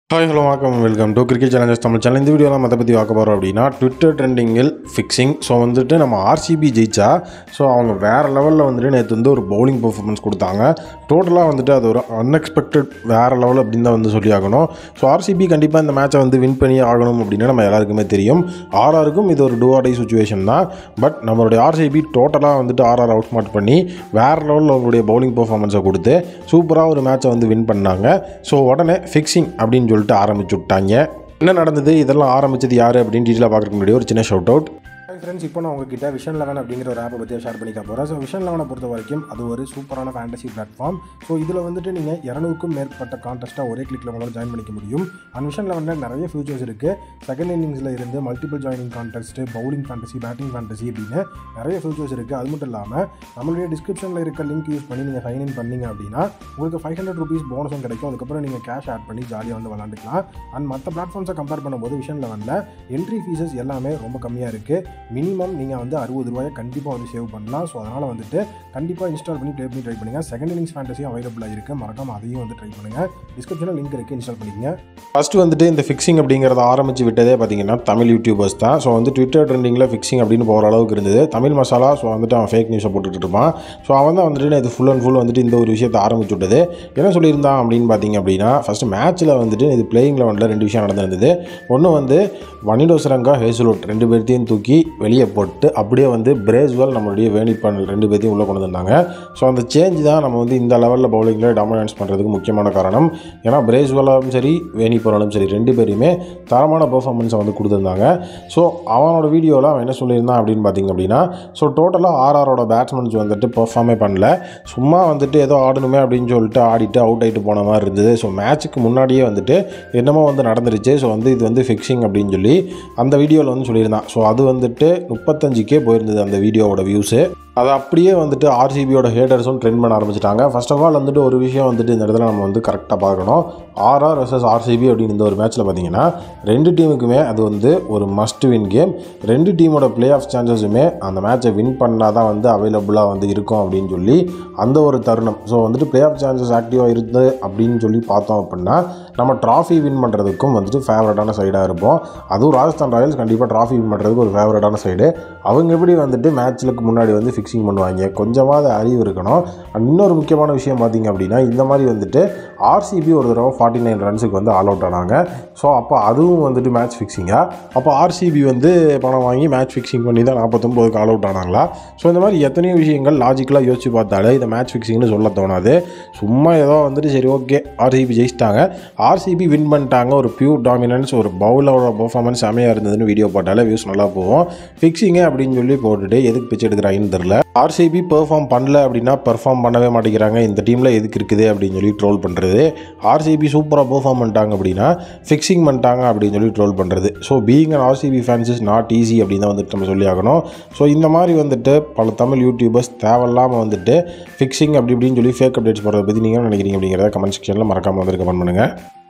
hi hello வணக்கம் welcome to cricket challenges Tamil channel இந்த வீடியோவில் நம்ம அதை பற்றி பார்க்க போகிறோம் அப்படின்னா ட்விட்டர் ட்ரெண்டிங்கில் ஃபிக்ஸிங் ஸோ வந்துட்டு நம்ம ஆர்சிபி ஜெயிச்சா ஸோ அவங்க வேறு லெவலில் வந்துட்டு நேற்று வந்து ஒரு பவுலிங் பெர்ஃபார்மன்ஸ் கொடுத்தாங்க டோட்டலாக வந்துட்டு அது ஒரு அன்எக்ஸ்பெக்டட் வேறு லெவல் அப்படின்னு தான் வந்து சொல்லி ஆகணும் ஸோ ஆர்சிபி கண்டிப்பாக இந்த மேட்சை வந்து வின் பண்ணி ஆகணும் அப்படின்னு நம்ம எல்லாருக்குமே தெரியும் ஆர்ஆருக்கும் இது ஒரு டூ ஆர் டை சுச்சுவேஷன் தான் பட் நம்மளுடைய ஆர்சிபி டோட்டலாக வந்துட்டு ஆர்ஆர் அவுட் ஸ்மார்ட் பண்ணி வேறு லெவலில் அவங்களுடைய பவுலிங் பெர்ஃபார்மன்ஸை கொடுத்து சூப்பராக ஒரு மேட்சை வந்து வின் பண்ணாங்க ஸோ உடனே ஃபிக்ஸிங் அப்படின்னு சொல்லிட்டு ஆரம்பிச்சு விட்டாங்க என்ன நடந்தது இதெல்லாம் ஆரம்பிச்சது யார் அப்படின்னு டீட்டெயிலாக பார்க்குறதுக்கு முன்னாடி ஒரு சின்ன ஷவுட் அவுட் ஹாய் ஃப்ரெண்ட்ஸ் இப்போ நான் உங்ககிட்ட விஷன் லெவன் அப்படிங்கிற ஒரு ஆப்பை பற்றி ஷேர் பண்ணிக்க போகிறேன் ஸோ விஷன் லெவனை பொறுத்த வரைக்கும் அது ஒரு சூப்பரான ஃபேண்டசி பிளாட்ஃபார்ம் ஸோ இதில் வந்துட்டு நீங்கள் இரநூறுக்கும் மேற்பட்ட கான்டெஸ்ட்டாக ஒரே கிளிக்கில் உங்களால் ஜாயின் பண்ணிக்க முடியும் அண்ட் விஷன் லெவனில் நிறைய ஃபியூச்சர்ஸ் இருக்குது செகண்ட் இன்னிங்ஸில் இருந்து multiple joining contest bowling fantasy batting fantasy அப்படின்னு நிறைய ஃபியூச்சர்ஸ் இருக்குது அது மட்டும் இல்லாமல் நம்மளுடைய டிஸ்கிரிப்ஷனில் இருக்க லிங்க் யூஸ் பண்ணி நீங்கள் சைன் இன் பண்ணீங்க அப்படின்னா உங்களுக்கு ஃபைவ் ஹண்ட்ரட் ருபீஸ் போனஸும் கிடைக்கும் அதுக்கப்புறம் நீங்கள் கேஷ் ஆட் பண்ணி ஜாலியாக வந்து விளாண்டுக்கலாம் அண்ட் மற்ற பிளாட்ஃபார்ம்ஸை கம்பேர் பண்ணும்போது விஷன் லெவனில் என்ட்ரி ஃபீஸஸ் எல்லாமே ரொம்ப கம்மியாக இருக்குது மினிமம் நீங்கள் வந்து அறுபது ரூபாயை கண்டிப்பாக வந்து சேவ் பண்ணலாம் ஸோ அதனால் வந்துட்டு கண்டிப்பாக இன்ஸ்டால் பண்ணி ப்ளே பண்ணி ட்ரை பண்ணுங்கள் செகண்ட் இன்னிங்ஸ் ஃபேண்டஸியும் அவைலபிளாக இருக்குது மறக்காம அதையும் வந்து ட்ரை பண்ணுங்கள் டிஸ்கிரிப்ஷனில் லிங்க் இருக்குது இன்ஸ்டால் பண்ணிக்கங்க ஃபஸ்ட்டு வந்துட்டு இந்த ஃபிக்ஸிங் அப்படிங்கிறத ஆரம்பித்து விட்டதே பார்த்தீங்கன்னா தமிழ் யூடியூபர்ஸ் தான் ஸோ வந்து ட்விட்டர் ட்ரெண்டிங்கில் ஃபிக்ஸிங் அப்படின்னு போகிற அளவுக்கு இருந்தது தமிழ் மசாலா ஸோ வந்துட்டு அவன் ஃபேக் நியூஸை போட்டுட்டு இருப்பான் ஸோ அவன் தான் வந்துட்டு இது ஃபுல் அண்ட் ஃபுல் வந்துட்டு இந்த ஒரு விஷயத்தை ஆரம்பிச்சு விட்டது என்ன சொல்லியிருந்தான் அப்படின்னு பார்த்தீங்க அப்படின்னா ஃபஸ்ட்டு மேட்ச்சில் வந்துட்டு இது பிளேயிங் லெவனில் ரெண்டு விஷயம் நடந்திருந்தது ஒன்று வந்து வனிடோசரங்கா ஹேசுலோட் ரெண்டு பேர்த்தையும் தூக்கி வெளியே போட்டு அப்படியே வந்து பிரேஸ்வெல் நம்மளுடைய வேணிப்பான் ரெண்டு பேர்த்தையும் உள்ளே கொண்டு வந்தாங்க ஸோ அந்த சேஞ்ச் தான் நம்ம வந்து இந்த லெவலில் பவுலிங்கில் டாமினன்ஸ் பண்ணுறதுக்கு முக்கியமான காரணம் ஏன்னா பிரேஸ்வெல்லாலும் சரி வேணிப்பராலும் சரி ரெண்டு பேருமே தரமான பெர்ஃபார்மன்ஸை வந்து கொடுத்துருந்தாங்க ஸோ அவனோட வீடியோவில் அவன் என்ன சொல்லியிருந்தான் அப்படின்னு பார்த்தீங்க அப்படின்னா ஸோ டோட்டலாக ஆர்ஆரோட பேட்ஸ்மேன்ஸ் வந்துட்டு பெர்ஃபார்மே பண்ணல சும்மா வந்துட்டு ஏதோ ஆடணுமே அப்படின்னு சொல்லிட்டு ஆடிட்டு அவுட் ஆகிட்டு போன மாதிரி இருந்தது ஸோ மேட்ச்சுக்கு முன்னாடியே வந்துட்டு என்னமோ வந்து நடந்துருச்சு ஸோ வந்து இது வந்து ஃபிக்ஸிங் அப்படின்னு சொல்லி அந்த வீடியோவில் வந்து சொல்லியிருந்தான் ஸோ அது வந்துட்டு முப்பத்தஞ்சுக்கே போயிருந்தது அந்த வீடியோவோட வியூஸு அது அப்படியே வந்துட்டு ஆர்சிபியோட ஹேட்டர்ஸும் ட்ரெண்ட் பண்ண ஆரம்பிச்சிட்டாங்க ஃபர்ஸ்ட் ஆஃப் ஆல் வந்துட்டு ஒரு விஷயம் வந்துட்டு இந்த இடத்துல நம்ம வந்து கரெக்டாக பார்க்கணும் ஆர்ஆர் வர்சஸ் ஆர்சிபி அப்படின்னு இந்த ஒரு மேட்ச்சில் பார்த்தீங்கன்னா ரெண்டு டீமுக்குமே அது வந்து ஒரு மஸ்ட் வின் கேம் ரெண்டு டீமோட பிளே ஆஃப் சான்சஸுமே அந்த மேட்சை வின் பண்ணால் தான் வந்து அவைலபிளாக வந்து இருக்கும் அப்படின்னு சொல்லி அந்த ஒரு தருணம் ஸோ வந்துட்டு பிளே ஆஃப் சான்சஸ் ஆக்டிவாக இருந்து அப்படின்னு சொல்லி பார்த்தோம் அப்படின்னா நம்ம ட்ராஃபி வின் பண்ணுறதுக்கும் வந்துட்டு ஃபேவரட்டான சைடாக இருப்போம் அதுவும் ராஜஸ்தான் ராயல்ஸ் கண்டிப்பாக ட்ராஃபி வின் பண்ணுறதுக்கு ஒரு ஃபேவரட்டான சைடு அவங்க எப்படி வந்துட்டு மேட்ச்சுக்கு முன்னாடி வந்து ஃபிக்ஸிங் பண்ணுவாங்க கொஞ்சமாவது அறிவு இருக்கணும் அண்ட் இன்னொரு முக்கியமான விஷயம் பார்த்தீங்க அப்படின்னா இந்த மாதிரி வந்துட்டு ஆர்சிபி ஒரு தடவை ஃபார்ட்டி நைன் ரன்ஸுக்கு வந்து ஆல் அவுட் ஆனாங்க ஸோ அப்போ அதுவும் வந்துட்டு மேட்ச் ஃபிக்ஸிங்காக அப்போ ஆர்சிபி வந்து பணம் வாங்கி மேட்ச் ஃபிக்ஸிங் பண்ணி தான் நாற்பத்தொம்போதுக்கு ஆல் அவுட் ஆனாங்களா ஸோ இந்த மாதிரி எத்தனையோ விஷயங்கள் லாஜிக்கலாக யோசிச்சு பார்த்தாலே இதை மேட்ச் ஃபிக்ஸிங்னு சொல்ல தோணாது சும்மா ஏதோ வந்துட்டு சரி ஓகே ஆர்சிபி ஜெயிச்சிட்டாங்க ஆர்சிபி வின் பண்ணிட்டாங்க ஒரு பியூர் டாமினன்ஸ் ஒரு பவுலரோட பர்ஃபார்மன்ஸ் செமையாக இருந்ததுன்னு வீடியோ போட்டாலே வியூஸ் நல்லா போகும் ஃபிக்ஸிங்கு அப்படின்னு சொல்லி போட்டுட்டு எதுக்கு பிச்சு எடுக்கிறாங்கன்னு தெரில ஆர்சிபி பெர்ஃபார்ம் பண்ணல அப்படின்னா பெர்ஃபார்ம் பண்ணவே மாட்டேங்கிறாங்க இந்த டீமில் எதுக்கு இருக்குது அப்படின்னு சொல்லி ட்ரோல் பண்ணுறது ஆர்சிபி சூப்பராக பெர்ஃபார்ம் பண்ணிட்டாங்க அப்படின்னா ஃபிக்ஸிங் பண்ணிட்டாங்க அப்படின்னு சொல்லி ட்ரோல் பண்ணுறது so being an RCB fans is not easy அப்படின்னு தான் வந்துட்டு நம்ம சொல்லி ஆகணும் ஸோ இந்த மாதிரி வந்துட்டு பல தமிழ் யூடியூபர்ஸ் தேவையில்லாமல் வந்துட்டு ஃபிக்ஸிங் அப்படி இப்படின்னு சொல்லி ஃபேக் அப்டேட்ஸ் போடுறத பற்றி நீங்கள் என்ன நினைக்கிறீங்க அப்படிங்கிறத கமெண்ட் செக்ஷனில் மறக்காமல் வந்து கமெண்ட் பண்ணுங்கள்